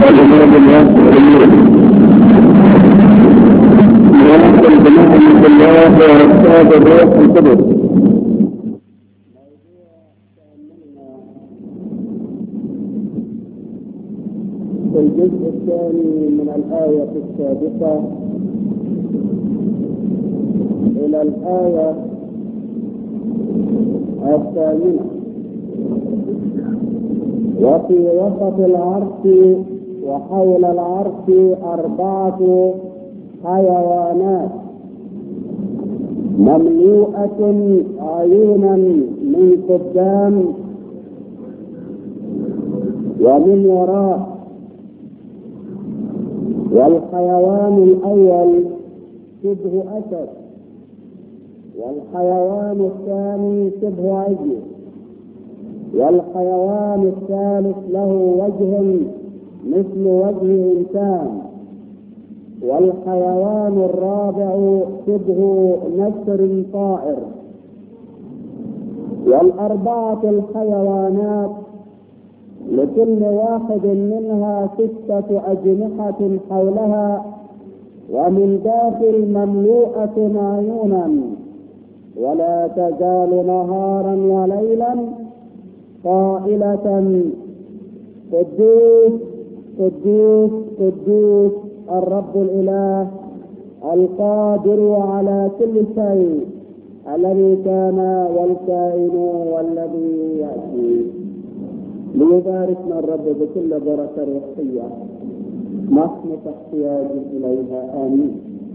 بلاد الناس والأمور ونحن بنعمة الله وأصحاب الروح القدس في الجزء الثاني من الآية السابقة إلى الآية الثامنة وفي وسط العرش وحول العرش أربعة حيوانات مملوءة عيونا من قدام ومن وراء والحيوان الأول شبه أسد والحيوان الثاني شبه عجل والحيوان الثالث له وجه مثل وجه إنسان والحيوان الرابع شبه نسر طائر والأربعة الحيوانات لكل واحد منها ستة أجنحة حولها ومن داخل مملوءة عيونا ولا تزال نهارا وليلا قائلة قدوس قدوس قدوس الرب الإله القادر على كل شيء الذي كان والكائن والذي يأتي ليباركنا الرب بكل بركة روحية نحن في احتياج إليها آمين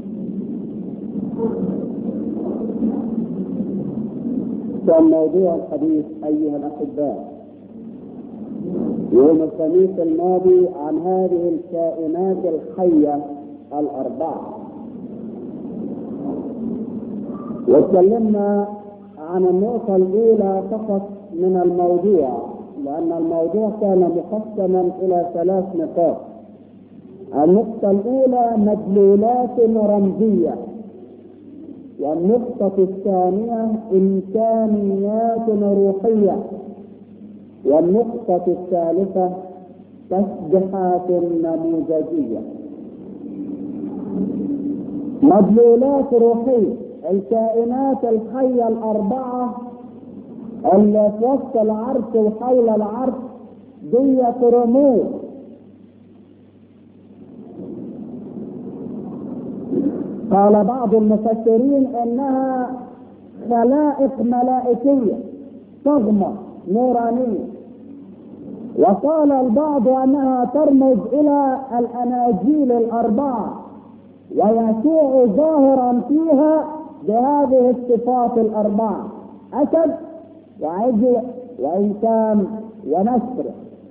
كان موضوع الحديث أيها الأحباء يوم الخميس الماضي عن هذه الكائنات الحية الأربعة وتكلمنا عن النقطة الأولى فقط من الموضوع لأن الموضوع كان مقسما إلى ثلاث نقاط النقطة الأولى مدلولات رمزية والنقطة الثانية إمكانيات روحية والنقطة الثالثة تسبحات نموذجية مدلولات روحية الكائنات الحية الأربعة اللي في وسط العرش وحول العرش ديت رموز قال بعض المفسرين انها خلائق ملائكيه صغمه نورانيه وقال البعض انها ترمز الى الاناجيل الاربعه ويسوع ظاهرا فيها بهذه الصفات الاربعه اسد وعجل وانسان ونسر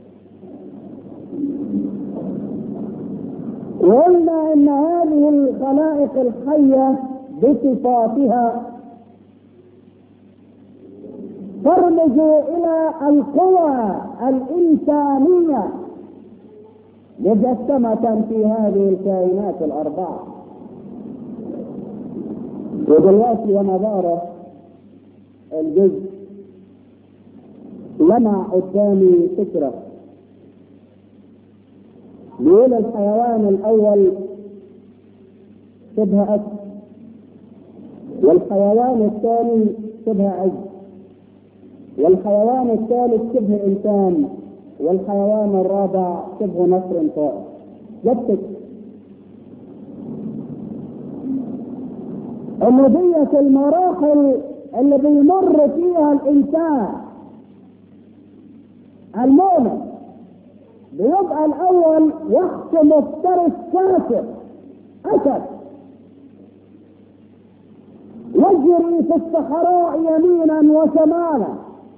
وقلنا ان هذه الخلائق الحيه بصفاتها ترمز الى القوى الانسانيه مجسمه في هذه الكائنات الاربعه ودلوقتي وانا بقرا الجزء لمع قدامي فكره بيقول الحيوان الاول شبه اسد والحيوان الثاني شبه عز والحيوان الثالث شبه انسان والحيوان الرابع شبه نسر طائر جبتك ان ديت المراحل اللي بيمر فيها الانسان المؤمن بيبقى الاول وقت مفترس كافر اسد يجري في الصحراء يمينا وشمالا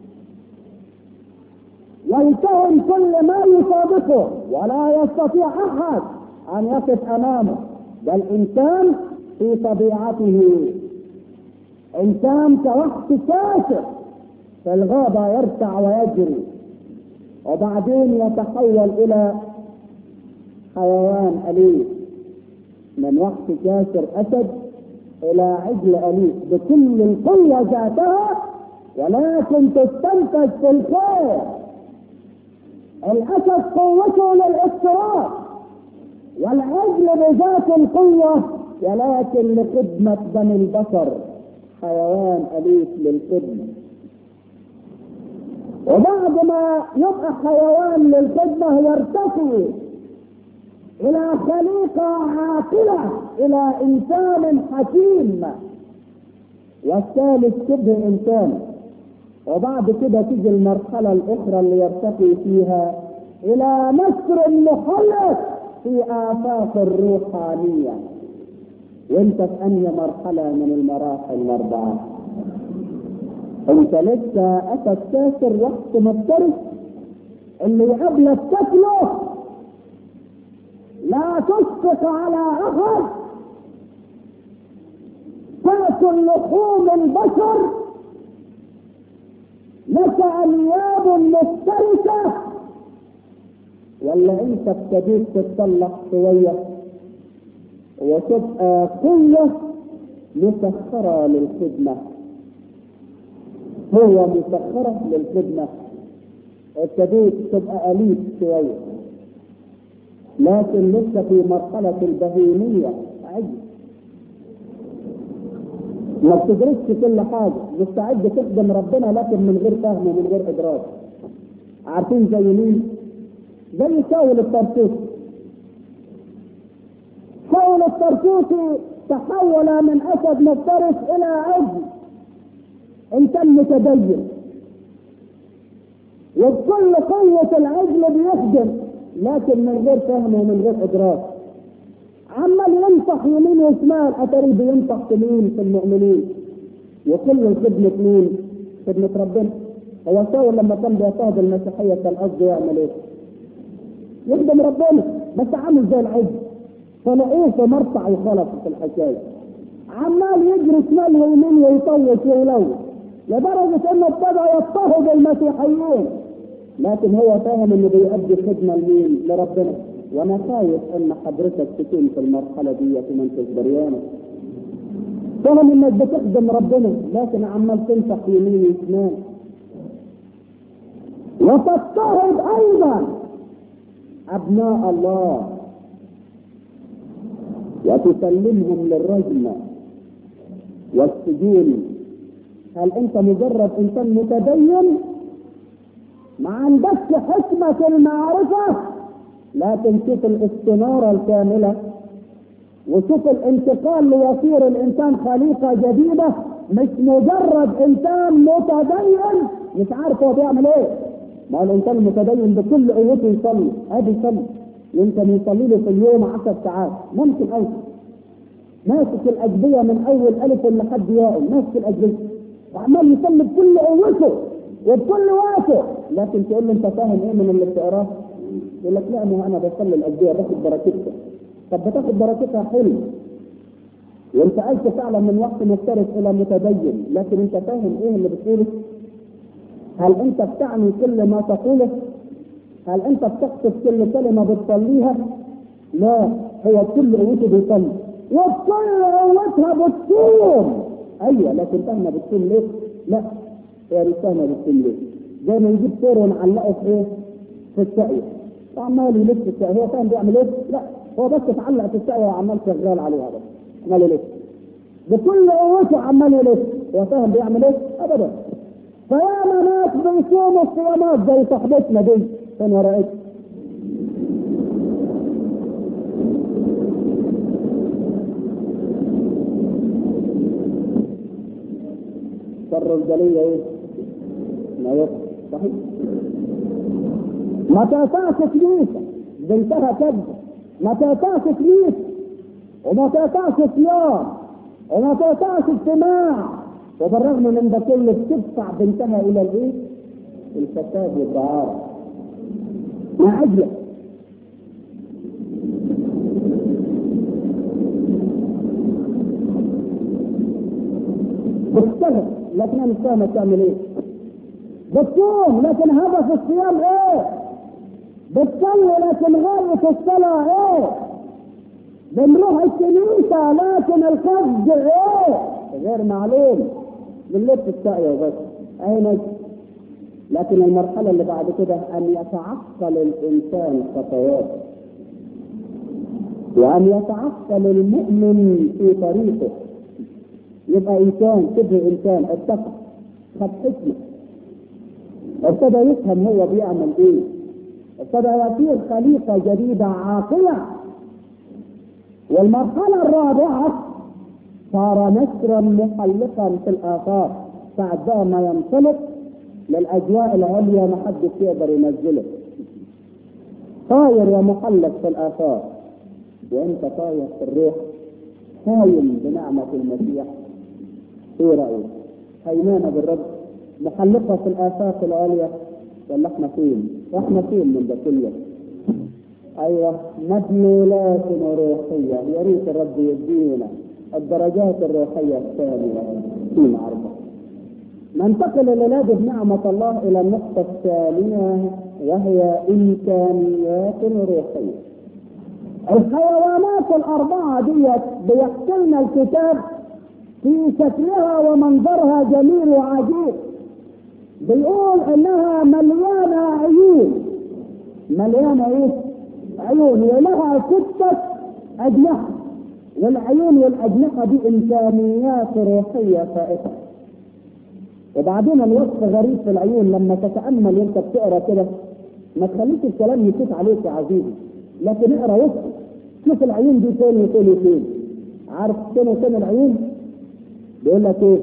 يلتهم كل ما يصادقه ولا يستطيع احد ان يقف امامه بل انسان في طبيعته انسان كوقت كافر في الغابه يرتع ويجري وبعدين يتحول الى حيوان اليف من وقت كاسر اسد الى عجل اليف بكل القوه ذاتها ولكن تستنفذ في الخير الاسد قوته للافتراء والعجل بذات القوة ولكن لخدمة بني البشر حيوان أليف للخدمة وبعد ما يبقى حيوان للخدمة يرتقي إلى خليقة عاقلة إلى إنسان حكيم والثالث شبه إنسان وبعد كده تيجي المرحلة الأخرى اللي يرتقي فيها إلى نسر محلق في آفاق الروحانية وانت في أنهي مرحلة من المراحل الأربعة انت لسه أتى كاسر وقت مفترس اللي يقابلك تاكله لا تشفق على أحد تأكل لحوم البشر لك أنياب مفترسة ولا انت ابتديت تتصلح شوية وتبقى قوة مسخرة للخدمة هو مسخرة للخدمة ابتديت تبقى أليف شوية لكن لسه في مرحلة البهيمية عجز ما بتدرسش كل حاجة مستعد تخدم ربنا لكن من غير فهم ومن غير إدراك عارفين زي مين؟ زي شاول الطرطوسي شاول الطرطوسي تحول من اسد مفترس الى عجل انسان متدين وبكل قوة العجل بيخدم لكن من غير فهم ومن غير ادراك عمال ينصح يمين وشمال اتاري بينصح في مين في المؤمنين وكل خدمة مين؟ خدمة ربنا هو شاول لما كان بيضطهد المسيحية كان قصده يعمل ايه؟ يخدم ربنا بس عامل زي العجل فلاقوه في مرفع وخلص في الحكايه عمال يجري شمال ويمين ويطوش ويلوث لدرجه انه ابتدى يضطهد المسيحيين لكن هو فاهم انه بيؤدي خدمه لمين؟ لربنا وانا خايف ان حضرتك تكون في المرحله دي وما انتش دريانه فاهم انك بتخدم ربنا لكن عمال تنصح يمين وشمال وتضطهد ايضا أبناء الله وتسلمهم للرجم والسجون هل أنت مجرد إنسان متدين ما عندكش حكمة المعرفة لكن شوف الاستنارة الكاملة وشوف الانتقال ليصير الإنسان خليقة جديدة مش مجرد إنسان متدين مش عارف هو بيعمل إيه ما الانسان المتدين بكل قوته يصلي ادي يصلي يمكن يصلي له في اليوم 10 ساعات ممكن أوي ماسك الاجبيه من اول الف لحد ياء ماسك الاجبيه وعمال يصلي بكل قوته وبكل وقته لكن تقول له انت فاهم ايه من اللي بتقراه؟ يقول لك لا ما انا بصلي الاجبيه باخد بركتها طب بتاخد بركتها حلو وانت عشت فعلا من وقت مفترس الى متدين لكن انت فاهم ايه اللي بتقوله؟ هل انت بتعني كل ما تقوله هل انت بتقصد كل كلمة بتصليها لا هو بكل قوته بيصلي وبكل قوتها بتصوم ايوه لكن فاهمة بتصوم ليه لا هي مش فاهمة بتصوم ليه زي ما يجيب طير ونعلقه في ايه في السقية وعمال يلف السقية هو فاهم بيعمل ايه لا هو بس اتعلق في السقية وعمال شغال عليها بس عمال يلف بكل قوته عمال يلف هو فاهم بيعمل ايه ابدا فياما ناس بيصوموا الصيامات زي صاحبتنا دي فين ورقتها شر الجلية ايه؟ ما يقف صحيح ما تقطعش كنيسة بنتها كذب ما تقطعش كنيسة وما تقطعش صيام وما تقطعش اجتماع وبالرغم من ده كله بتدفع بنتها الى الايه؟ الفساد والدعارة مع اجله بتشتغل لكنها مش فاهمه تعمل ايه بتصوم لكن هدف الصيام ايه بتصلي لكن غاية الصلاة ايه بنروح الكنيسة لكن القصد ايه غير معلوم بنلف الساقية وبس عينك لكن المرحلة اللي بعد كده أن يتعقل الإنسان خطواته وأن يتعقل المؤمن في طريقه يبقى إنسان شبه إنسان اتقى خد حكمة ابتدى يفهم هو بيعمل إيه ابتدى يصير خليقة جديدة عاقلة والمرحلة الرابعة صار نسرا محلقا في الآفاق بعد بقى ما ينطلق للأجواء العليا ما حدش يقدر ينزله طاير ومحلق في الآفاق وأنت طاير في الروح هايم بنعمة المسيح ايه رأيك؟ هيمانة بالرب محلقة في الآفاق العليا ولا احنا فين؟ احنا فين من ده كله؟ ايوه مبلولات روحية يا ريت الرب يدينا الدرجات الروحية الثانية في معرفة ننتقل الليلة بنعمة الله إلى النقطة الثانية وهي إمكانيات روحية الحيوانات الأربعة ديت بيحكي لنا الكتاب في شكلها ومنظرها جميل وعجيب بيقول انها مليانة عيون مليانة ايه؟ عيون ولها ستة أجنحة والعيون والأجنحة دي إمكانيات روحية فائقة وبعدين الوصف غريب في العيون لما تتأمل وانت بتقرا كده ما تخليش الكلام يفوت عليك يا عزيزي لكن اقرا وصف شوف العيون دي فين وفين وفين عارف فين وفين العيون؟ بيقول لك ايه؟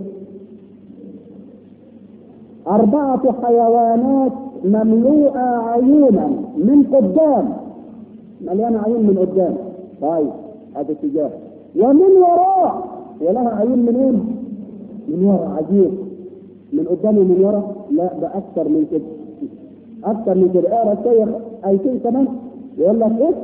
أربعة حيوانات مملوءة عيونا من قدام مليانة عيون من قدام طيب هذا اتجاه ومن وراء ولها عيون منين؟ من وراء عجيب من قدام ومن وراء لا ده أكثر من كده أكثر من كده اقرا الشيخ آيتين كمان يقول لك إيه؟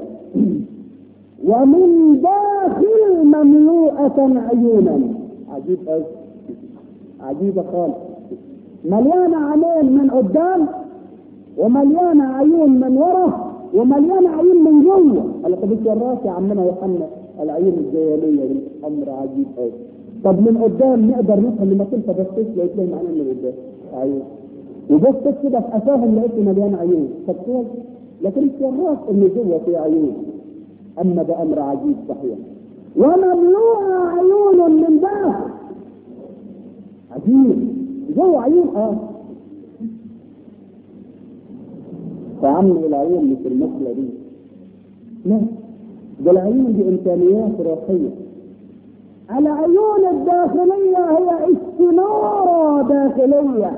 ومن داخل مملوءة عيونا عجيب أوي عجيبة خالص مليانة عينين من قدام ومليانة عيون من ورا ومليانة عيون من جوه قال طب ايش وراك يا عمنا يوحنا العيون الجيالية دي أمر عجيب أوي طب من قدام نقدر نفهم انك انت بصيت لقيت لهم عينين من قدام عيون وبصيت كده في قفاهم لقيت مليان عيون طب كويس لكن ايش وراك ان جوه في عيون اما ده امر عجيب صحيح ومملوءة عيون من داخل عجيب جوه عيون اه فعمي العيون مش المثلة دي لا ده العيون دي امكانيات روحية العيون الداخلية هي استنارة داخلية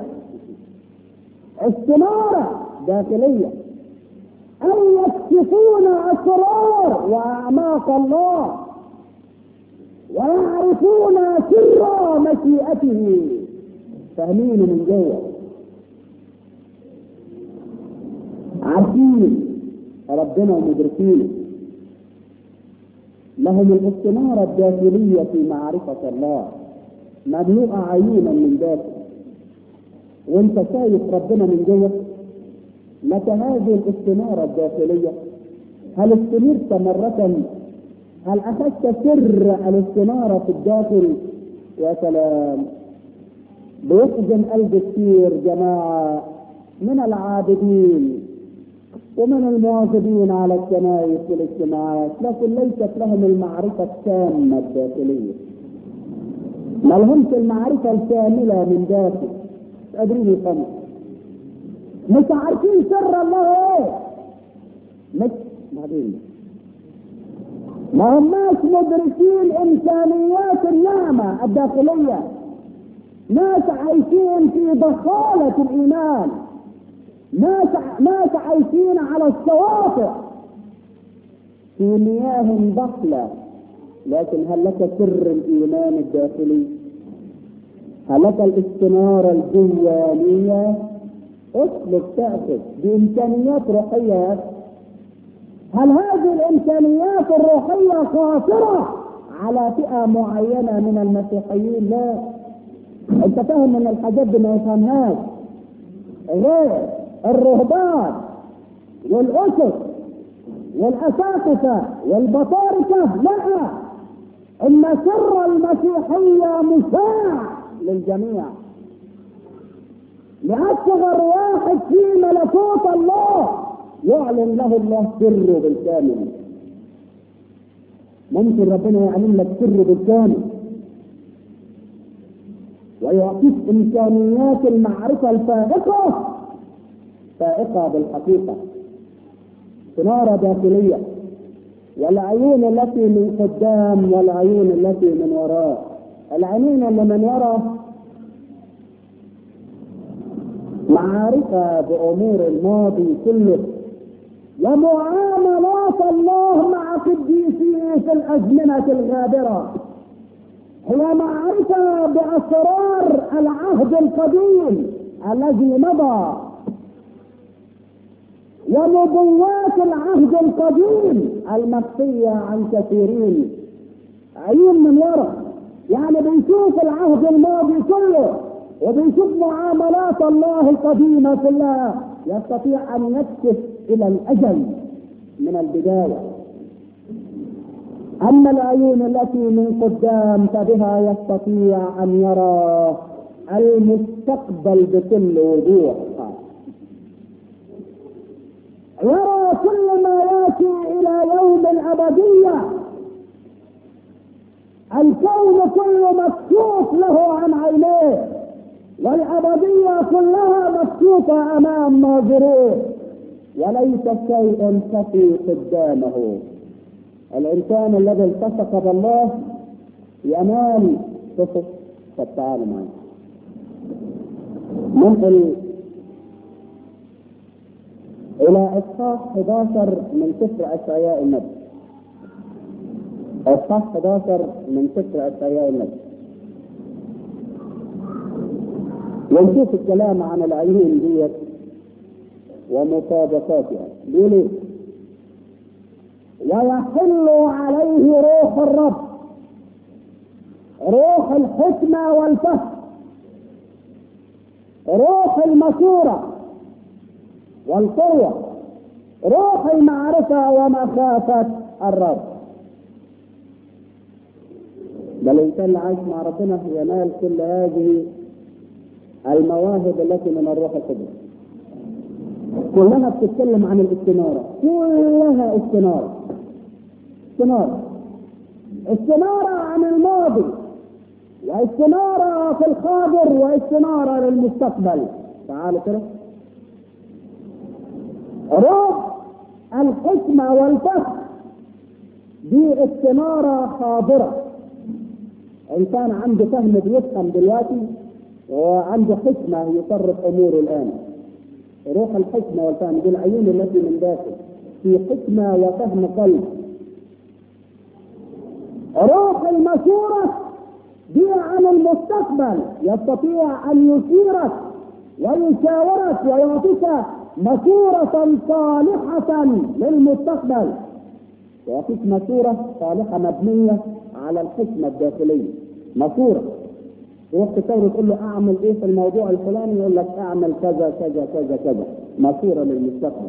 استنارة داخلية أن يكشفون أسرار وأعماق الله ويعرفون سر مشيئته فاهمين من جوه عارفين ربنا ومدركين لهم الاستنارة الداخلية في معرفة الله مملوءة عيونا من داخل وانت شايف ربنا من جوه متى هذه الاستنارة الداخلية هل استنرت مرة هل أخذت سر الاستنارة في الداخل يا سلام بيحزن قلب كثير جماعة من العابدين ومن المواظبين على الكنائس والاجتماعات لكن ليست لهم المعرفة التامة الداخلية ما لهمش المعرفة الكاملة من داخل مش قادرين يفهموا مش عارفين سر الله ايه مش بعدين ما هماش مدركين امكانيات النعمة الداخلية ناس عايشين في ضخالة الايمان ناس ناس عايشين على الشواطئ في مياه ضخلة لكن هل لك سر الايمان الداخلي؟ هل لك الاستنارة الجوانية؟ اسلك تأخذ بإمكانيات روحية يا أخي هل هذه الإمكانيات الروحية قاصرة على فئة معينة من المسيحيين؟ لا أنت فاهم إن الحاجات دي ما يفهمهاش غير الرهبان والأسس والأساقفة والبطاركة لا إن سر المسيحية مشاع للجميع لأصغر واحد في ملكوت الله يعلن له الله سره بالكامل ممكن ربنا يعلن لك سره بالكامل ويعطيك إمكانيات المعرفة الفائقة فائقة بالحقيقة استنارة داخلية والعيون التي من قدام والعيون التي من وراء العينين اللي من وراء معرفة بأمور الماضي كله ومعاملات الله مع قديسيه في الأزمنة الغابرة هي معرفة بأسرار العهد القديم الذي مضى ونبوات العهد القديم المخفية عن كثيرين عيون من وراء يعني بنشوف العهد الماضي كله وبنشوف معاملات الله القديمة كلها يستطيع أن يكشف إلى الأجل من البداية أما العيون التي من قدام فبها يستطيع أن يرى المستقبل بكل وضوح يرى كل ما ياتي الى يوم الابديه الكون كله مكشوف له عن عينيه والابديه كلها مكشوفه امام ناظريه وليس شيء خفي قدامه الانسان الذي التصق بالله ينال صفه طب تعالوا معي ننقل إلى إصحاح 11 من سفر أشعياء النبي. إصحاح 11 من سفر أشعياء النبي. ونشوف الكلام عن العيون ديت ومطابقاتها. بيقول إيه؟ ويحل عليه روح الرب روح الحكمة والفهم روح المشورة والقوة روح المعرفة ومخافة الرب ده الإنسان اللي عايش مع ربنا ينال كل هذه المواهب التي من الروح القدس كلها بتتكلم عن الاستنارة كلها استنارة استنارة استنارة عن الماضي واستنارة في الحاضر واستنارة للمستقبل تعالوا كده روح الحكمة والفهم دي استنارة حاضرة إنسان عنده فهم بيفهم دلوقتي وعنده حكمة يصرف أموره الآن روح الحكمة والفهم دي العيون التي من داخل في حكمة وفهم قلب روح المشورة دي عن المستقبل يستطيع أن يشيرك ويشاورك ويعطيك مشورة صالحة للمستقبل يعطيك مشورة صالحة مبنية على الحكمة الداخلية مشورة تروح تشاور تقول له اعمل ايه في الموضوع الفلاني يقول لك اعمل كذا كذا كذا كذا مشورة للمستقبل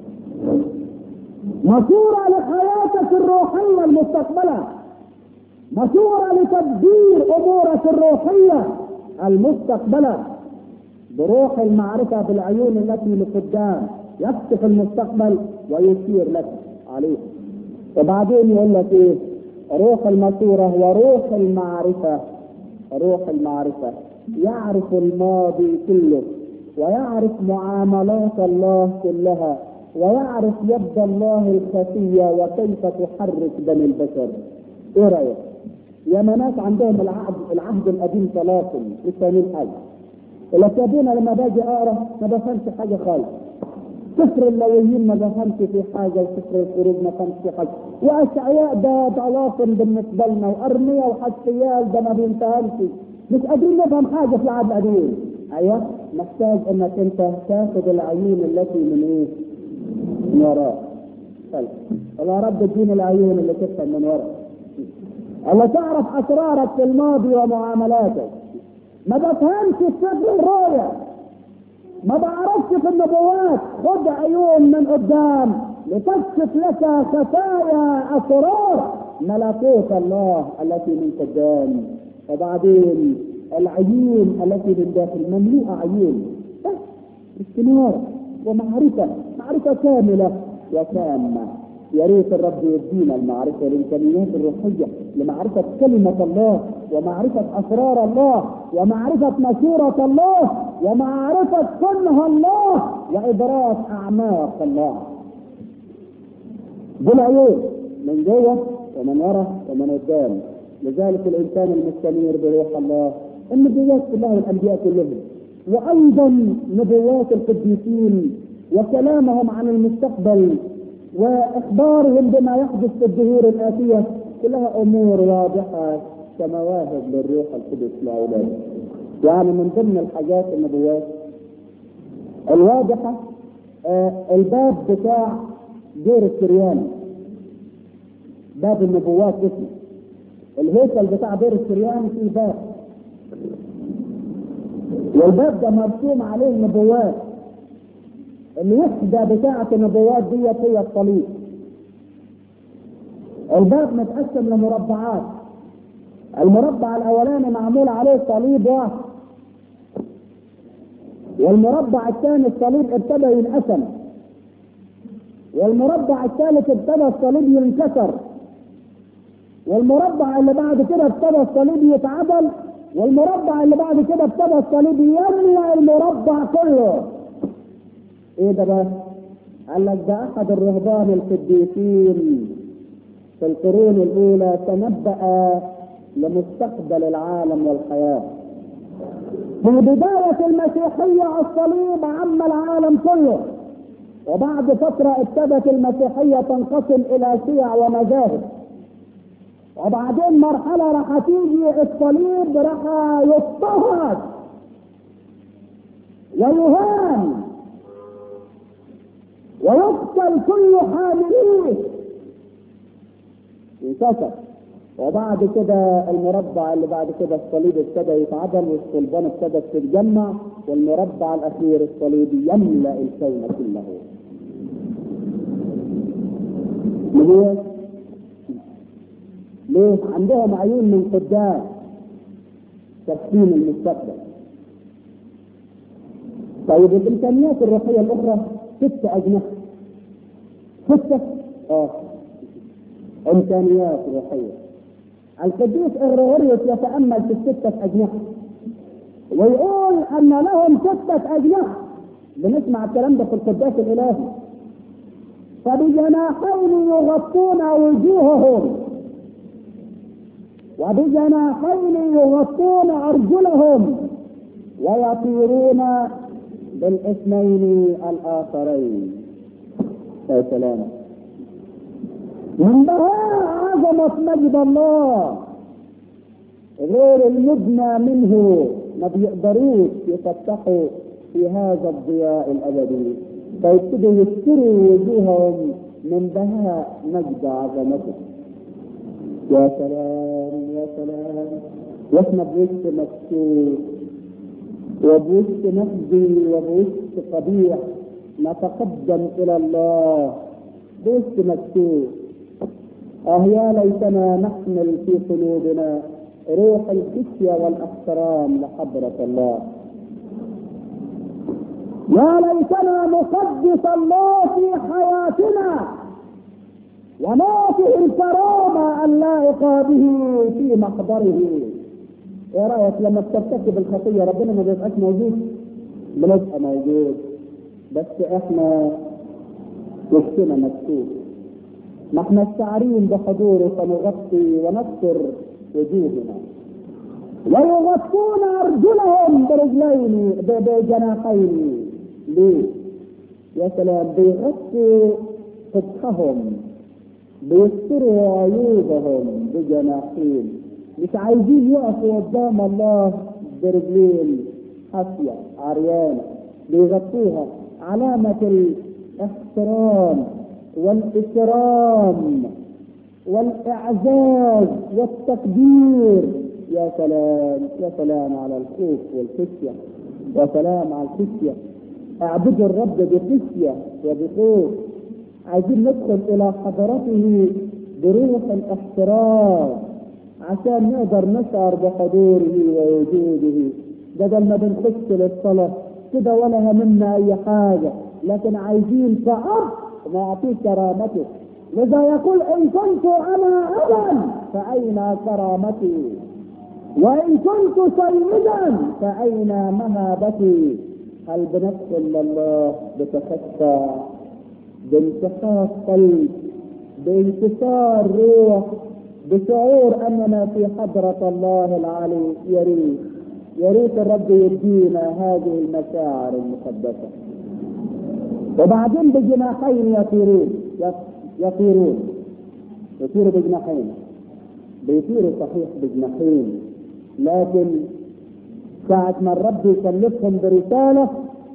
مشورة لحياتك الروحية المستقبلة مشورة لتدبير امورك الروحية المستقبلة بروح المعرفة بالعيون التي لقدام يكشف المستقبل ويشير لك عليه وبعدين يقول لك ايه روح المشورة وروح المعرفة روح المعرفة يعرف الماضي كله ويعرف معاملات الله كلها ويعرف يد الله الخفية وكيف تحرك بني البشر ايه رأيك؟ يا ناس عندهم العهد العهد القديم ثلاثة مش فاهمين حاجة الأكاديمية لما باجي أقرأ ما بفهمش حاجة خالص سفر اللويين ما بفهمش في حاجة وسفر الخروج ما بفهمش في حاجة وأشعياء ده ضلافن بالنسبة لنا وأرمية وحسيال ده ما بينتهمش مش قادرين نفهم حاجة في العهد القديم أيوه محتاج إنك أنت تاخد العيون التي من إيه؟ من وراء طيب الله رب اديني العيون اللي تفهم من وراء الله تعرف أسرارك في الماضي ومعاملاتك ما بفهمش في سر الرؤيا ما بعرفش في النبوات خد عيون من قدام لتكشف لك خفايا اسرار ملكوت الله التي من قدام وبعدين العيون التي من داخل مملوءة عيون استنارة ومعرفة معرفة كاملة وتامة يا ريت الرب يدينا المعرفة الإمكانيات الروحية لمعرفة كلمة الله ومعرفة أسرار الله ومعرفة مشورة الله ومعرفة كنه الله وإدراك أعماق الله دول عيون من جوه ومن ورا ومن قدام لذلك الإنسان المستنير بروح الله النبوات كلها والأنبياء كلهم وأيضا نبوات القديسين وكلامهم عن المستقبل واخبارهم بما يحدث في الدهور الاتيه كلها امور واضحه كمواهب للروح القدس لاولاده. يعني من ضمن الحاجات النبوات الواضحه آه الباب بتاع دير السريان باب النبوات اسمه الهيكل بتاع دير السريان فيه باب والباب ده مرسوم عليه النبوات الوحدة بتاعة النبوات ديت هي الصليب. الباب متقسم لمربعات. المربع الأولاني معمول عليه صليب واحد. والمربع الثاني الصليب ابتدى ينقسم. والمربع الثالث ابتدى الصليب ينكسر. والمربع اللي بعد كده ابتدى الصليب يتعدل والمربع اللي بعد كده ابتدى الصليب يملأ المربع كله. ايه ده بقى؟ قال لك ده احد الرهبان القديسين في القرون الاولى تنبأ لمستقبل العالم والحياه. في بداية المسيحية الصليب عم العالم كله وبعد فترة ابتدت المسيحية تنقسم إلى شيع ومذاهب وبعدين مرحلة راح تيجي الصليب راح يضطهد ويهان ويقتل كل حامليه انكسر وبعد كده المربع اللي بعد كده الصليب ابتدى يتعدل والصلبان ابتدت تتجمع والمربع الاخير الصليب يملا الكون كله. ليه؟ ليه؟ عندهم عيون من قدام تقسيم المستقبل. طيب الامكانيات الروحيه الاخرى ست اجنحه. ستة اه امكانيات روحيه. القديس اغريغوريوس يتامل في الستة اجنحه. ويقول ان لهم ستة اجنحه. بنسمع الكلام ده في القداس الالهي. فبجناحين يغطون وجوههم وبجناحين يغطون ارجلهم ويطيرون بالاثنين الاخرين يا سلام من بهاء عظمة مجد الله غير المبنى منه ما بيقدروش يفتحوا في هذا الضياء الابدي فيبتدوا يستروا وجوههم من بهاء مجد عظمته يا سلام يا سلام واحنا بوش مكسور وبوش نهدي وبوش قبيح نتقدم الى الله بوش مكسور اه يا ليتنا نحمل في قلوبنا روح الخشيه والاحترام لحضره الله يا ليتنا نقدس الله في حياتنا ونعطي الكرامة اللائقة به في محضره ايه رأيك لما بترتكب الخطية ربنا ما بيبقاش موجود بنبقى موجود بس احنا وشنا مكتوب ما احنا الشعرين بحضوره فنغطي ونستر وجوهنا ويغطون ارجلهم برجلين بجناحين ليه؟ يا سلام بيغطوا قبحهم بيستروا عيوبهم بجناحين مش عايزين يقفوا قدام الله برجلين حافية عريانة بيغطوها علامة الاحترام والإكرام والإعزاز والتقدير يا سلام يا سلام على الخوف والخشية يا سلام على الخشية اعبدوا الرب بخشية وبخوف عايزين ندخل إلى حضرته بروح الاحترام عشان نقدر نشعر بحضوره ووجوده بدل ما بنخش للصلاة كده ولا همنا اي حاجه لكن عايزين كأب نعطيه كرامته لذا يقول ان كنت انا ابا فاين كرامتي وان كنت سيدا فاين مهابتي هل بندخل لله بتخشع بانتقاص قلب بانتصار روح بشعور اننا في حضرة الله العلي يا ريت يا ريت الرب يدينا هذه المشاعر المقدسة وبعدين بجناحين يطيرون يطيرون يطيروا بجناحين بيطيروا صحيح بجناحين لكن ساعة ما الرب يكلفهم برسالة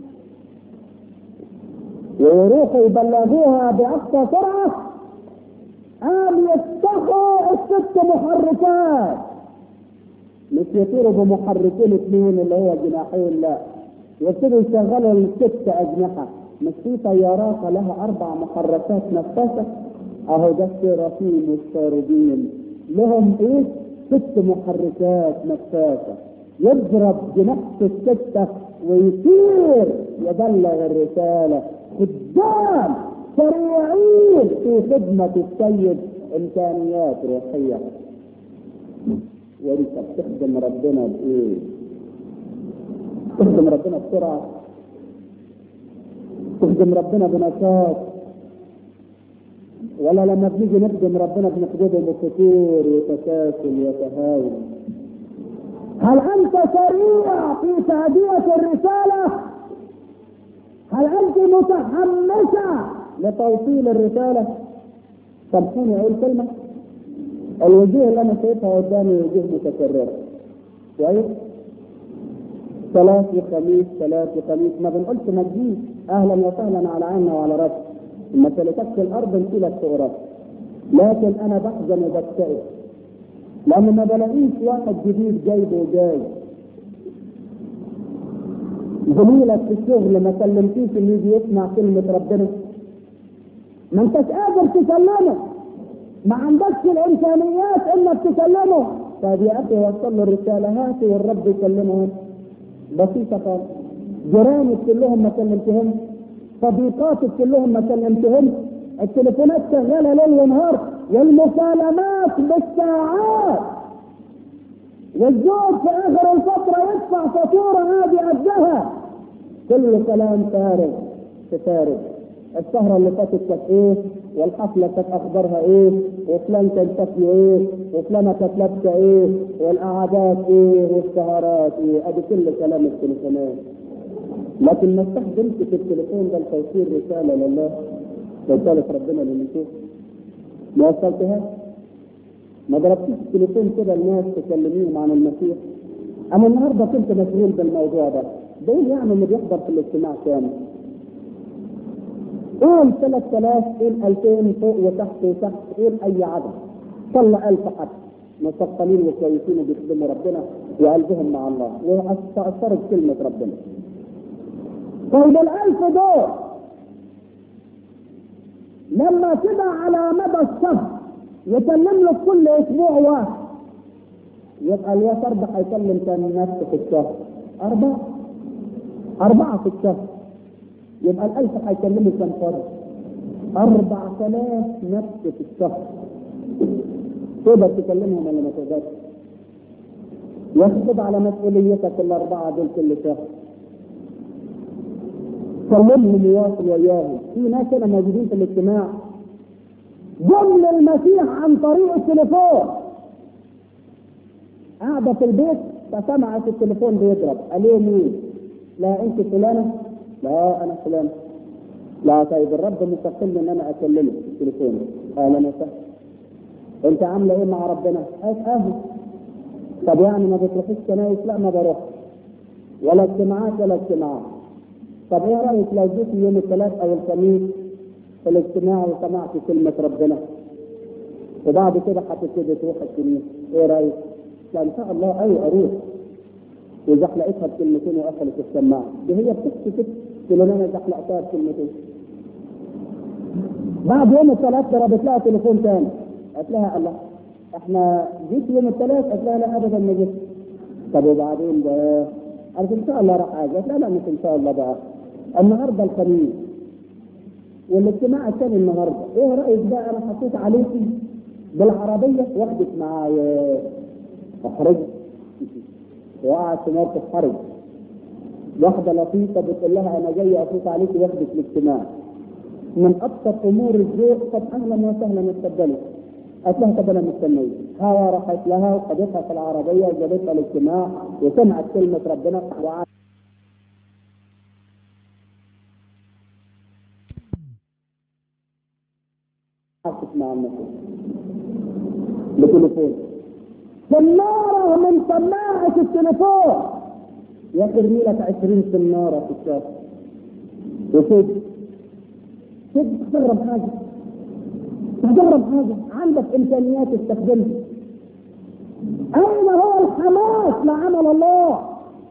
ويروحوا يبلغوها بأقصى سرعة قام يفتحوا الست محركات مش يطيروا بمحركين اثنين اللي هو جناحين لا يبتدوا يشغلوا الست أجنحة مش في طيارات لها أربع محركات نفاثة أهو ده السرافين والشاردين لهم إيه؟ ست محركات نفاثة يضرب جناحة الستة ويطير يبلغ الرسالة خدام سريعين في خدمة السيد إمكانيات روحية وانت بتخدم ربنا بإيه؟ تخدم ربنا بسرعة تخدم ربنا بنشاط ولا لما بنيجي نخدم ربنا بنخدمه بفتور وتكاسل وتهاون هل انت سريع في تأدية الرسالة؟ هل انت متحمسة لتوصيل الرسالة؟ سامحوني اقول كلمة الوجوه اللي انا شايفها قدامي وجوه متكررة كويس؟ ثلاث وخميس ثلاث وخميس ما بنقولش ما تجيش اهلا وسهلا على عيننا وعلى راسنا ما سلكتش الارض نشيلك فوق راسك لكن انا بحزن وبكتئب لان ما بلاقيش واحد جديد جايبه وجاي زميلك في الشغل ما كلمتيش انه يجي يسمع كلمة ربنا ما انتش قادر تكلمه ما عندكش الامكانيات انك تكلمه طيب يا اخي وصل له الرسالة هاتي والرب يكلمهم بسيطة خالص جيرانك كلهم ما كلمتهم صديقاتك كلهم ما كلمتهم التليفونات شغالة ليل ونهار والمكالمات بالساعات والزوج في اخر الفترة يدفع فاتورة هذه قدها كل كلام فارغ في فارغ السهرة اللي فاتت كانت ايه والحفلة كانت اخبارها ايه وفلان كان شكله ايه وفلانة كانت لابسة ايه والقعدات ايه والسهرات ايه ادي كل كلام التليفونات لكن ما استخدمت في التليفون ده لتوصيل رسالة لله رسالة ربنا للنشوف ما وصلتهاش ما ضربتيش التليفون كده الناس تكلميهم عن المسيح انا النهارده كنت مشغول بالموضوع ده ده ايه يعني اللي بيحضر في الاجتماع كامل قول 3000 قول 2000 فوق وتحت وتحت قول اي عدد طلع 1000 حد مثقلين وكويسين وبيخدموا ربنا وقلبهم مع الله وأثروا بكلمة ربنا طيب الألف دول لما كده على مدى الشهر يكلم لك كل اسبوع واحد يبقى الوتر ده هيكلم كام نفس في الشهر؟ أربعة أربعة في الشهر يبقى الألف هيكلموا كام فرد؟ أربع آلاف نفس في الشهر تقدر تكلمهم ولا ما تقدرش؟ ياخد على مسؤوليتك الأربعة دول كل شهر كلمهم وواصل وياهم في ناس هنا موجودين في الاجتماع جم المسيح عن طريق التليفون قاعدة في البيت فسمعت التليفون بيضرب قالوا مين؟ لا انت فلانة؟ لا انا فلانة لا طيب الرب مستقل ان انا اكلمك في التليفون اهلا وسهلا انت عامله ايه مع ربنا؟ اهل طب يعني ما بتروحيش كنايس؟ لا ما بروح ولا اجتماعات ولا اجتماعات طب ايه رايك لو جيت يوم الثلاث او الخميس في الاجتماع وسمعت كلمة ربنا وبعد كده هتبتدي تروح الكنيسة ايه رايك؟ لا ان شاء الله اي اروح وزحلقتها بكلمتين وقفلت السماعة دي هي بتحكي كده تقول انا زحلقتها بكلمتين بعد يوم الثلاث ضربت لها تليفون تاني قالت لها الله احنا جيت يوم الثلاث قالت لها لا ابدا ما جيت طب وبعدين ده قالت ان شاء الله راح اجي لا لا مش ان شاء الله بقى النهارده الخميس والاجتماع الثاني النهارده ايه رايك بقى انا حطيت عليكي بالعربيه واخدك معايا احرج وقعت في موقف حرج واحده لطيفه بتقول لها انا جايه افوت عليكي واخدك الاجتماع من ابسط امور الذوق طب اهلا وسهلا اتفضلي قالت لها طب انا مستنيه هوا راحت لها وخدتها في العربيه وجابتها الاجتماع وسمعت كلمه ربنا وقعدت مع النفس بتليفون سنارة من سماعة التليفون يا ترمي لك 20 سنارة في الشهر وسد سد تجرب حاجة تجرب حاجة عندك إمكانيات تستخدمها أين هو الحماس لعمل الله؟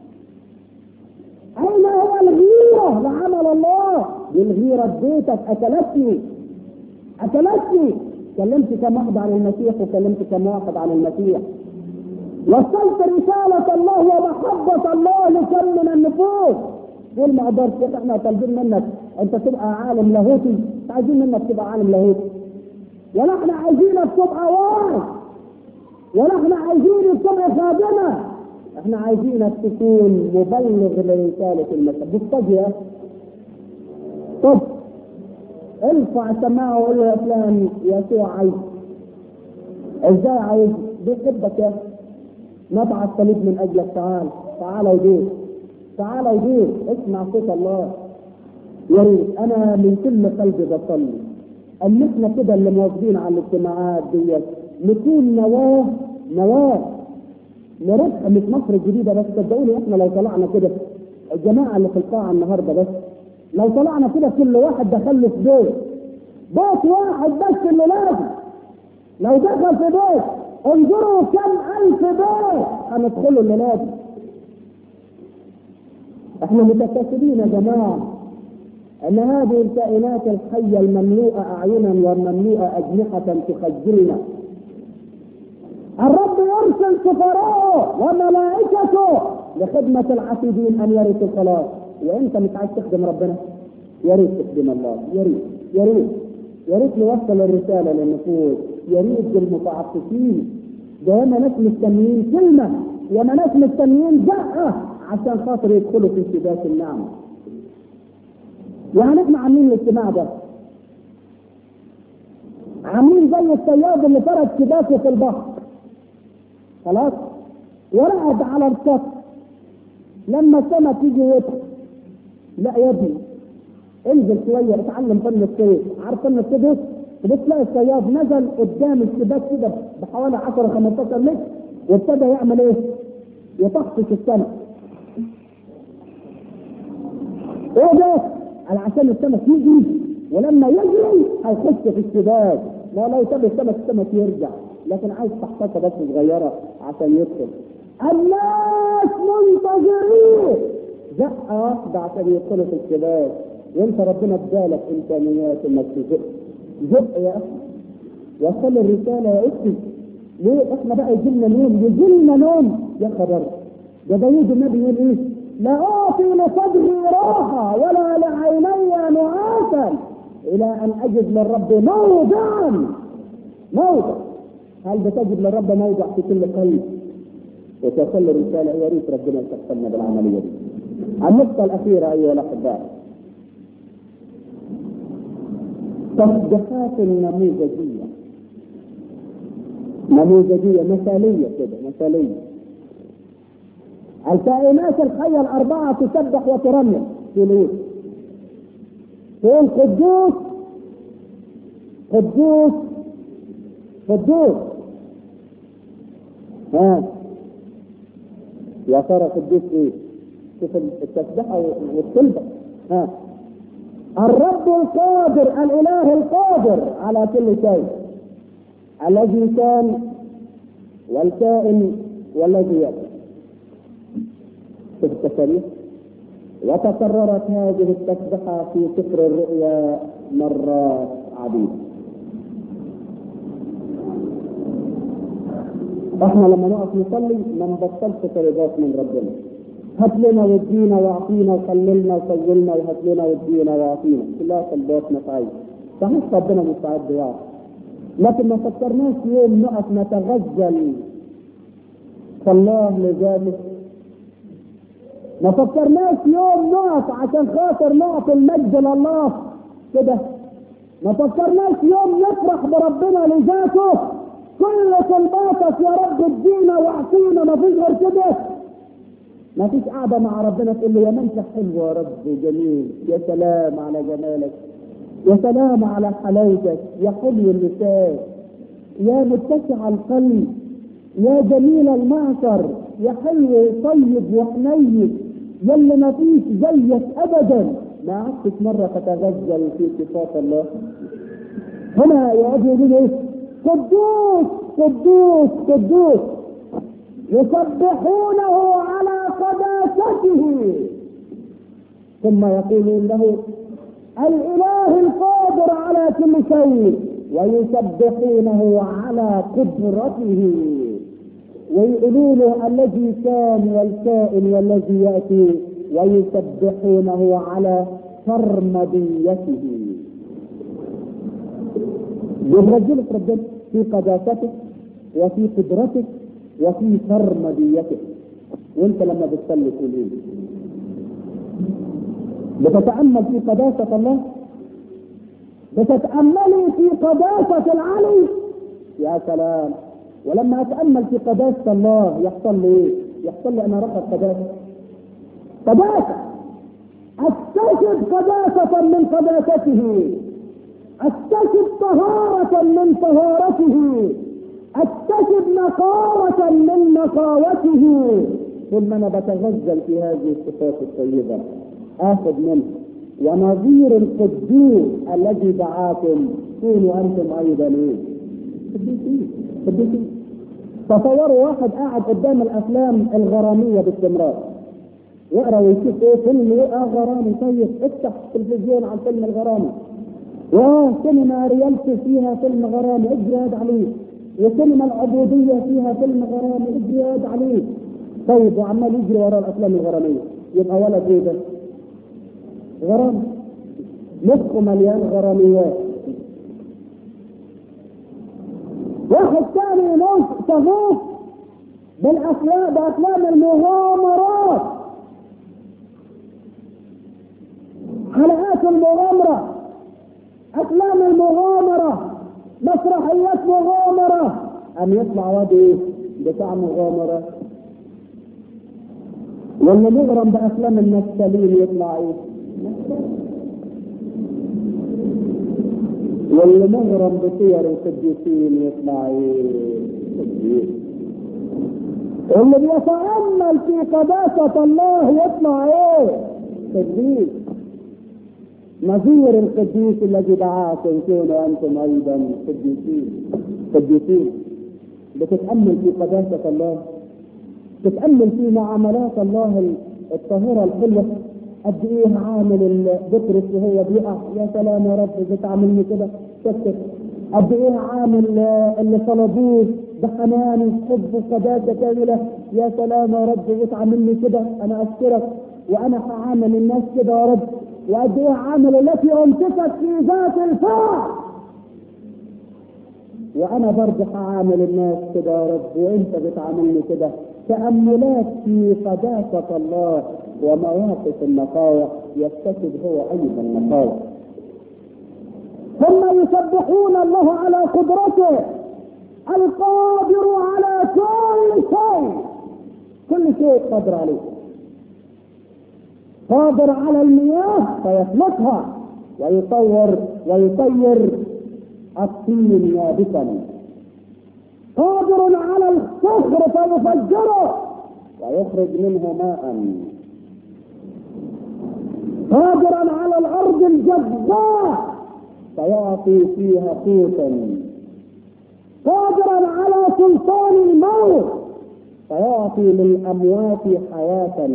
أين هو الغيرة لعمل الله؟ دي الغيرة بيتك أكلتني أكلتني كلمت كم واحد عن المسيح وكلمت كم واحد عن المسيح وصلت رسالة الله ومحبة الله لكم من النفوس قول ما قدرت احنا طالبين منك انت تبقى عالم لاهوتي مش عايزين منك تبقى عالم لاهوتي ولا احنا عايزينك تبقى واعظ ولا احنا عايزينك تبقى خادمة احنا عايزينك تكون مبلغ لرسالة المسيح بالطبيعة طب ارفع سماعه وقول له يا فلان يسوع عايز ازاي عايز بيحبك يا اخي نضع الصليب من اجلك تعال تعال ودير تعال ودير اسمع صوت الله يا ريت انا من كل قلبي بصلي ان احنا كده اللي موظفين على الاجتماعات ديت نكون نواه نواه لربح مش مصر الجديده بس صدقوني احنا لو طلعنا كده الجماعه اللي في القاعه النهارده بس لو طلعنا كده كل واحد دخل له في بيت بيت واحد بس اللي لازم لو دخل في بيت انظروا كم ألف بيت هندخله اللي لازم احنا متكاسلين يا جماعة ان هذه الكائنات الحية المملوءة اعينا والمملوءة اجنحة تخجلنا الرب يرسل سفراءه وملائكته لخدمة العتيدين ان يرثوا الخلاص وانت مش عايز تخدم ربنا يا ريت تخدم الله يا ريت يا ريت يا ريت نوصل الرساله للنفوس يا ريت بالمتعطفين ده ياما ناس مستنيين كلمه ياما ناس مستنيين دقه عشان خاطر يدخلوا في انتباه النعمه يعني احنا عاملين الاجتماع ده عاملين زي الصياد اللي فرد شباكه في البحر خلاص ورقد على السطح لما السمك يجي يدخل لا يا ابني انزل شويه اتعلم فن الصيد عارف فن الصيد تبص تلاقي الصياد نزل قدام الشباك كده بحوالي 10 15 متر وابتدى يعمل ايه؟ يطفش السمك. ايه ده؟ على عشان السمك يجري ولما يجري هيخش في الشباك ما لو ساب السمك السمك يرجع لكن عايز تحتفظ بس صغيره عشان يدخل. الناس منتظرين زقه واحده عشان يدخلوا في الشباك وانت ربنا ادالك امكانيات انك تزق زق يا اخي وصل الرساله يا اختي ليه احنا بقى يجي لنا نوم يجي لنا نوم يا خبر ده داوود النبي يقول ايه؟ لا اعطي لصدري راحه ولا لعيني نعاسا الى ان اجد للرب موضعا موضع هل بتجد للرب موضع في كل قلب وتصل الرساله يا ريت ربنا يتقبلنا بالعمليه دي النقطه الاخيره ايها الاحباء تصديقات نموذجية نموذجية مثالية كده مثالية الكائنات الحية الأربعة تسبح وترنم في ليه؟ تقول قدوس قدوس قدوس ها يا ترى قدوس ايه؟ شوف التسبحة والطلبة ها الرب القادر الاله القادر على كل شيء الذي كان والكائن والذي يكون شوف التاريخ وتكررت هذه التسبحة في سفر الرؤيا مرات عديدة احنا لما نقف نصلي ما نبطلش طلبات من ربنا هات لنا وادينا واعطينا وخللنا وسولنا وهات لنا وادينا واعطينا كلها طلبات نفعيه صحيح ربنا مستعد يعطي لكن ما فكرناش يوم نقف نتغزل فالله لذلك ما فكرناش يوم نقف عشان خاطر نعطي المجد لله كده ما فكرناش يوم نفرح بربنا لذاته كل طلباتك يا رب ادينا واعطينا ما فيش غير كده ما فيش قاعدة مع ربنا تقول له يا ما انت حلو يا رب جميل يا سلام على جمالك يا سلام على حلاوتك يا حلو اللسان يا متسع القلب يا جميل المعصر يا حلو طيب وحنين يا اللي ما فيش زيك ابدا ما عدتش مرة تتغزل في صفات الله هنا يقعد يقول ايه قدوس قدوس قدوس يسبحونه على قداسته ثم يقولون له الاله القادر على كل شيء ويسبحونه على قدرته ويقولون له الذي كان والكائن والذي ياتي ويسبحونه على سرمديته يرجلك ربنا في قداستك وفي قدرتك وفي سرمديتك وانت لما بتصلي تقول ايه؟ بتتامل في قداسه الله بتتاملي في قداسه العلي يا سلام ولما اتامل في قداسه الله يحصل لي ايه؟ يحصل لي انا رفض قداسه قداسه اكتشف قداسه من قداسته اكتشف طهاره من طهارته اكتشف نقاوة من نقاوته ثم انا بتغزل في هذه الصفات الطيبة اخذ منه ونظير القدوس الذي دعاكم كونوا انتم ايضا ايه؟ قديسين قديسين تصوروا واحد قاعد قدام الافلام الغرامية باستمرار يقرا ويشوف ايه فيلم ايه اه غرامي طيب افتح التلفزيون على الفيلم الغرامي واه سينما ريالتي فيها فيلم غرامي اجري عليه وسينما العبودية فيها فيلم غرامي اجري عليه طيب وعمال يجري ورا الافلام الغرامية يبقى ولد ايه ده؟ غرام مخه مليان غراميات واحد ثاني يموت شغوف بالافلام بافلام المغامرات حلقات المغامرة افلام المغامرة مسرحيات مغامرة أم يطلع واد إيه؟ بتاع مغامرة واللي مغرم بأفلام النكسلين يطلع إيه؟ واللي مغرم بسير القديسين يطلع إيه؟ قديس واللي بيتأمل في قداسة الله يطلع إيه؟ قديس نظير القديس الذي دعاكم كونوا انتم ايضا قديسين قديسين بتتامل في قداسه الله تتامل في معاملات الله الطاهره الحلوه قد ايه عامل بطرس وهو بيقع يا سلام يا رب بتعاملني كده شكر قد ايه عامل اللي طلبوه بحنان حب وقداسه كامله يا سلام يا رب بتعاملني كده انا اشكرك وانا هعامل الناس كده يا رب وقد ايه عامل التي امسكت في ذات الفرع وانا برضه هعامل الناس كده يا رب وانت بتعاملني كده تاملات في قداسه الله ومواقف النقاوه يكتسب هو ايضا النقاوه ثم يسبحون الله على قدرته القادر على كل شيء كل شيء قادر عليه قادر على المياه فيخلقها ويطور ويطير الطين يابسا قادر على الصخر فيفجره ويخرج منه ماء قادرا على الارض الجبار فيعطي فيها قوتا قادرا على سلطان الموت فيعطي للاموات حياه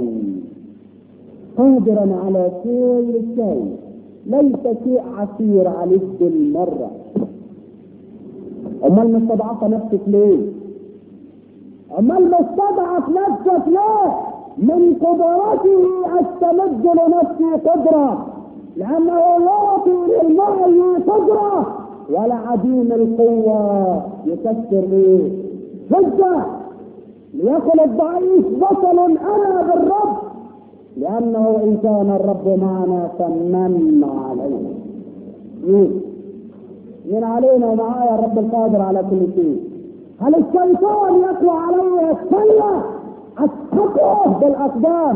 قادرا على كل شيء ليس شيء عسير عليك بالمرة امال مستضعفة نفسك ليه امال مستضعف نفسك ليه من قدرته استمد لنفسي قدرة لأنه يعطي للمعي قدرة ولعديم القوة يكسر ايه؟ حجة ليقل الضعيف بطل انا بالرب لانه ان كان الرب معنا فمن علينا مين؟ مين علينا ومعايا الرب القادر على كل شيء هل الشيطان يقوى علي كلا اسحقه بالاقدام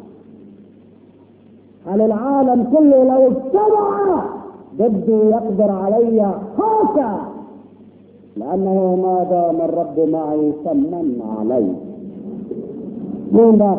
هل العالم كله لو اجتمع ضدي يقدر علي خاصة لأنه ما دام الرب معي فمن علي مين ده؟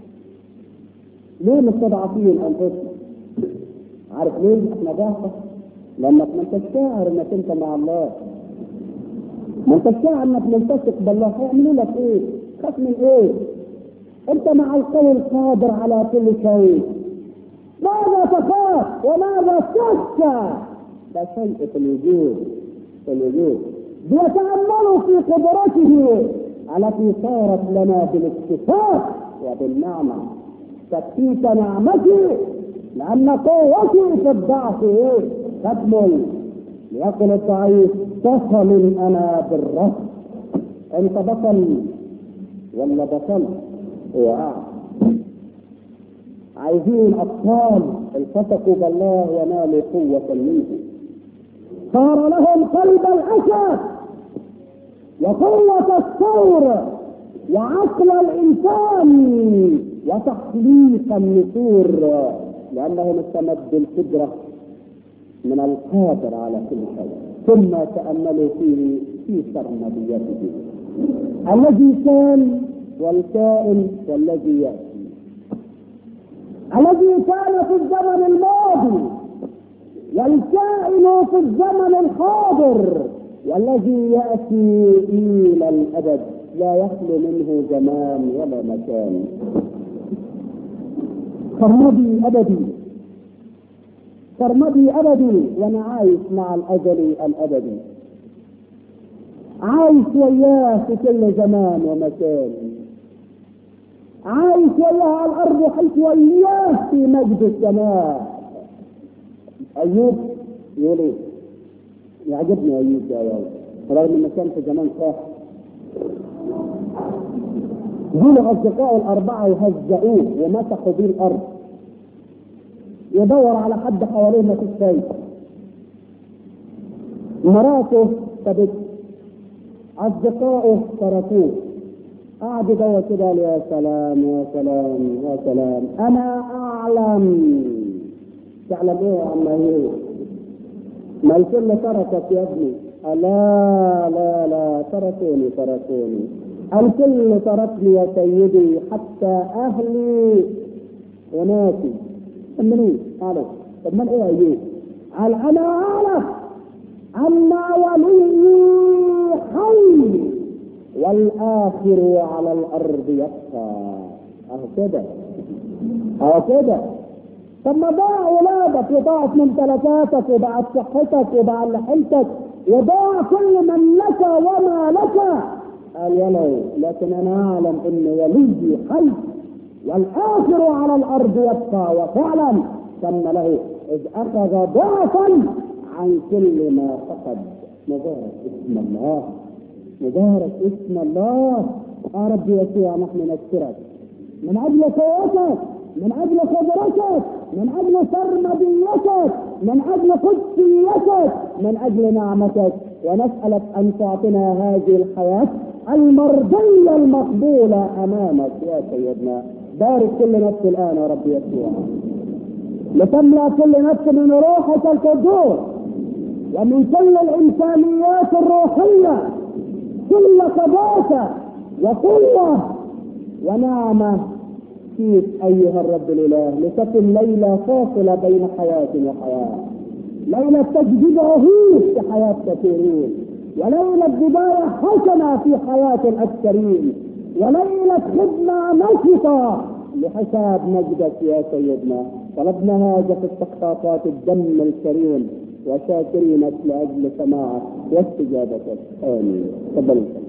ليه مستضعفين أنفسنا؟ عارف ليه؟ احنا ضعفة لأنك ما انتش شاعر انك انت مع الله ما انتش شاعر انك ملتصق بالله هيعملوا لك ايه؟ خاف من ايه؟ انت مع القوي القادر على كل شيء ماذا تخاف وماذا تخشى ده شيء في الوجود في الوجود بيتأملوا في قدرته التي صارت لنا بالاكتفاء وبالنعمة تكفيك نعمتي لأن قوتي في الضعف إيه؟ تكمل ليقل الضعيف بطل أنا بالرب أنت بطل ولا بطل هو أعلم عايزين اطفال التصقوا بالله ونالوا قوة منه صار لهم قلب الاسد وقوة الثور وعقل الانسان وتخليق النسور لانهم استمدوا القدرة من القادر على كل شيء ثم تأملوا فيه في سرمديته الذي كان والكائن والذي يأتي الذي كان في الزمن الماضي والكائن في الزمن الحاضر والذي ياتي الى الابد لا يخلو منه زمان ولا مكان سرمدي ابدي سرمدي ابدي وانا عايش مع الازلي الابدي عايش وياه في كل زمان ومكان عايش وياه على الارض حيث وياه في مجد السماء ايوب يقول ايه؟ يعجبني ايوب يا يوم رغم انه كان في زمان خاف يقولوا اصدقائه الاربعه يهزئوه ومسحوا بيه الارض يدور على حد حواليه ما فيش شيء مراته سابته اصدقائه تركوه قعد يدور كده قال يا سلام يا سلام يا سلام انا اعلم تعلم ايه يا عم ايه ما الكل تركك يا ابني قال لا لا لا تركوني تركوني الكل تركني يا سيدي حتى اهلي وناسي منين قالوا طب من ايه ايوب قال انا اعرف ان وليي حي والاخر على الارض يبقى اهو كده اهو كده طب ما ضاع اولادك وضاعت ممتلكاتك وضاعت صحتك وضاع لحمتك وضاع كل من لك وما لك قال ولو لكن انا اعلم ان وليي حي والاخر على الارض يبقى وفعلا تم له اذ اخذ ضعفا عن كل ما فقد مبارك اسم الله مبارك اسم الله يا رب يسوع نحن نشكرك من اجل قوتك من اجل قدرتك من اجل سرمديتك من اجل قدسيتك من اجل نعمتك ونسالك ان تعطنا هذه الحياه المرضيه المقبوله امامك يا سيدنا بارك كل نفس الان يا رب يسوع لتملا كل نفس من روحك القدوس ومن كل الامكانيات الروحيه كل قداسه وقوه ونعمه فيك ايها الرب الاله لتكن ليله فاصله بين حياه وحياه ليله تجديد عهود في حياه كثيرين وليله بدايه حسنه في حياه الاكثرين وليله خدمه نشطه لحساب مجدك يا سيدنا طلبنا هذا في استحقاقات الدم الكريم وشاكرينك لاجل سماعك واستجابتك امين تفضل